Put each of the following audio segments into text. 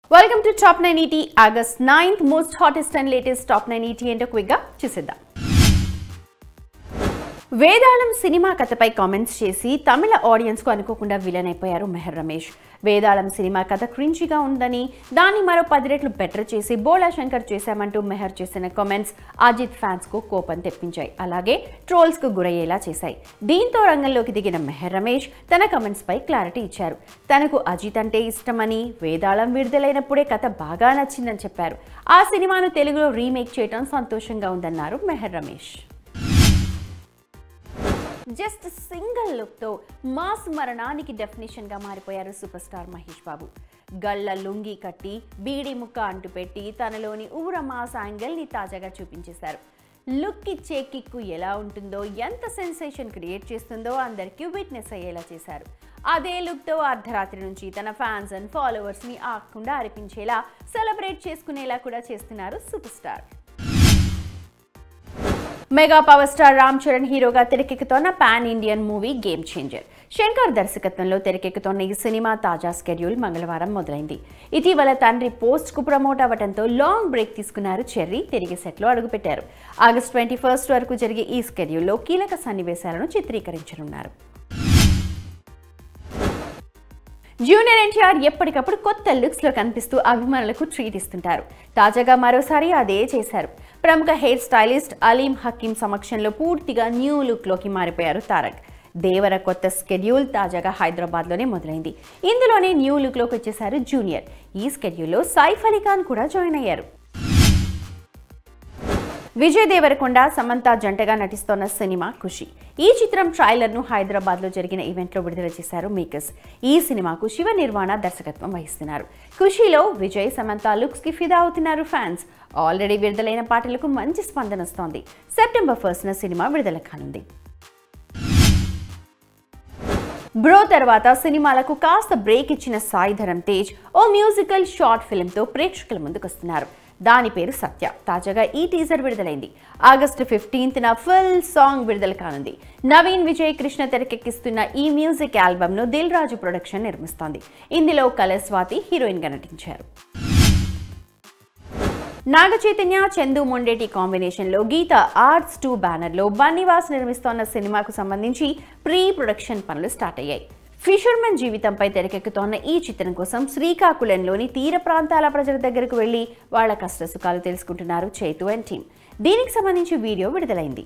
welcome to top nine ET August ninth most hottest and latest top nine ET ఏంటో క్విక్గా చూసేద్దాం వేదాళం cinema కథపై comments చేసి తమిళ ఆడియన్స్కు అనుకోకుండా villain అయిపోయారు మెహర్ రమేష్ వేదాళం సినిమా కథ క్రించిగా ఉందని దాన్ని మరో పది రెట్లు బెటర్ చేసి బోళా శంకర్ చేశామంటూ మెహర్ చేసిన కామెంట్స్ అజిత్ ఫ్యాన్స్కు కోపం తెప్పించాయి అలాగే ట్రోల్స్కు గురయ్యేలా చేశాయి దీంతో రంగంలోకి దిగిన మెహర్ రమేష్ తన కమెంట్స్పై క్లారిటీ ఇచ్చారు తనకు అజిత్ అంటే ఇష్టమని వేదాళం విడుదలైనప్పుడే కథ బాగా నచ్చిందని చెప్పారు ఆ సినిమాను తెలుగులో రీమేక్ చేయడం సంతోషంగా ఉందన్నారు మెహర్ రమేష్ జస్ట్ సింగిల్ లుక్తో మాస్ మరణానికి డెఫినేషన్గా మారిపోయారు సూపర్ స్టార్ మహేష్ బాబు గళ్ళ లుంగి కట్టి బీడి ముక్క అంటు పెట్టి తనలోని ఊర మాస్ యాంగిల్ని తాజాగా చూపించేశారు లుక్ ఇచ్చే కిక్కు ఎలా ఉంటుందో ఎంత సెన్సేషన్ క్రియేట్ చేస్తుందో అందరికీ విట్నెస్ అయ్యేలా చేశారు అదే లుక్తో అర్ధరాత్రి నుంచి తన ఫ్యాన్స్ అండ్ ఫాలోవర్స్ని ఆకుండా అరిపించేలా సెలబ్రేట్ చేసుకునేలా కూడా చేస్తున్నారు super star mega power star Ram Charan హీరోగా తెరకెక్కుతోన్న pan Indian movie Game Changer Shankar దర్శకత్వంలో తెరకెక్కుతోన్న ఈ సినిమా తాజా స్కెడ్యూల్ మంగళవారం మొదలైంది ఇటీవల తండ్రి పోస్ట్ కు ప్రమోట్ అవ్వడంతో లాంగ్ బ్రేక్ తీసుకున్నారు చెర్రీ తిరిగి సెట్లో అడుగుపెట్టారు ఆగస్ట్ ట్వంటీ ఫస్ట్ వరకు జరిగే ఈ స్కెడ్యూల్లో కీలక సన్నివేశాలను చిత్రీకరించనున్నారు జూనియర్ ఎన్టీఆర్ ఎప్పటికప్పుడు కొత్త లుక్స్ లో కనిపిస్తూ అభిమానులకు ట్రీట్ ఇస్తుంటారు తాజాగా మరోసారి అదే చేశారు ప్రముఖ హెయిర్ స్టైలిస్ట్ అలీం హకీం సమక్షంలో పూర్తిగా న్యూ లుక్ లోకి మారిపోయారు తారక్ దేవర కొత్త స్కెడ్యూల్ తాజాగా హైదరాబాద్లోనే మొదలైంది ఇందులోనే న్యూ లుక్లోకి వచ్చేశారు జూనియర్ ఈ స్కెడ్యూల్లో సైఫ్ అలీ ఖాన్ కూడా జాయిన్ అయ్యారు విజయ్ దేవరకొండ సమంత జంటగా నటిస్తోన్న సినిమా ఖుషి ఈ చిత్రం ట్రైలర్ను హైదరాబాద్లో జరిగిన ఈవెంట్లో విడుదల చేశారు మేకర్స్ ఈ సినిమాకు శివ నిర్వాణ దర్శకత్వం వహిస్తున్నారు ఖుషిలో విజయ్ సమంత లుక్స్కి ఫిదా అవుతున్నారు ఫ్యాన్స్ ఆల్రెడీ విడుదలైన పాటలకు మంచి స్పందన వస్తోంది సెప్టెంబర్ ఫస్ట్న సినిమా విడుదల కానుంది బ్రో తర్వాత సినిమాలకు కాస్త బ్రేక్ ఇచ్చిన సాయి ధరం తేజ్ ఓ మ్యూజికల్ షార్ట్ ఫిల్మ్తో ప్రేక్షకుల ముందుకొస్తున్నారు దాని పేరు సత్య తాజాగా ఈ టీజర్ విడుదలైంది ఆగస్టు ఫిఫ్టీన్త్న ఫుల్ సాంగ్ విడుదల కానుంది నవీన్ విజయ్ కృష్ణ తెరకెక్కిస్తున్న ఈ మ్యూజిక్ ఆల్బమ్ను దిల్ రాజు ప్రొడక్షన్ నిర్మిస్తోంది ఇందులో కలర్ స్వాతి హీరోయిన్గా నటించారు నాగ చైతన్య చందు మొండేటి కాంబినేషన్లో గీత ఆర్ట్స్ టూ బ్యానర్లో బన్నీవాస్ నిర్మిస్తోన్న సినిమాకు సంబంధించి ప్రీ ప్రొడక్షన్ పనులు స్టార్ట్ అయ్యాయి ఫిషర్మెన్ జీవితంపై తెరకెక్కుతోన్న ఈ చిత్రం కోసం శ్రీకాకుళంలోని తీర ప్రాంతాల ప్రజల దగ్గరకు వెళ్లి వాళ్ల కష్టసుఖాలు తెలుసుకుంటున్నారు చైతు అండ్ టీమ్ దీనికి సంబంధించి వీడియో విడుదలైంది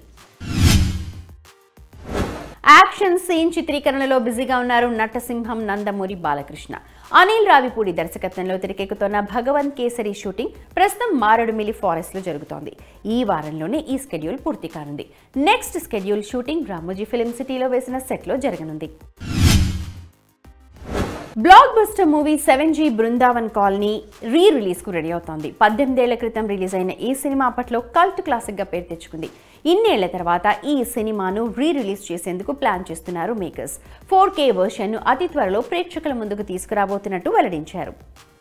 యాక్షన్ సీన్ చిత్రీకరణలో బిజీగా ఉన్నారు నటసింహం నందమూరి బాలకృష్ణ అనిల్ రావిపూడి దర్శకత్వంలో తెరకెక్కుతున్న భగవంత్ కేసరి షూటింగ్ ప్రస్తుతం మారడుమిల్లి ఫారెస్ట్ లో జరుగుతోంది ఈ వారంలోనే ఈ స్కెడ్యూల్ పూర్తి కానుంది next schedule shooting Ramoji film సిటీలో వేసిన సెట్లో జరగనుంది blockbuster movie seven G Brindavan colony re release కు రెడీ అవుతోంది పద్దెనిమిదేళ్ల క్రితం రిలీజ్ అయిన ఈ సినిమా అప్పట్లో కల్ట్ క్లాసిక్ గా పేరు తెచ్చుకుంది ఇన్నేళ్ల తర్వాత ఈ సినిమాను రీ రిలీజ్ చేసేందుకు ప్లాన్ చేస్తున్నారు మేకర్స్ ఫోర్ కే వర్షన్ను అతి త్వరలో ప్రేక్షకుల ముందుకు తీసుకురాబోతున్నట్టు వెల్లడించారు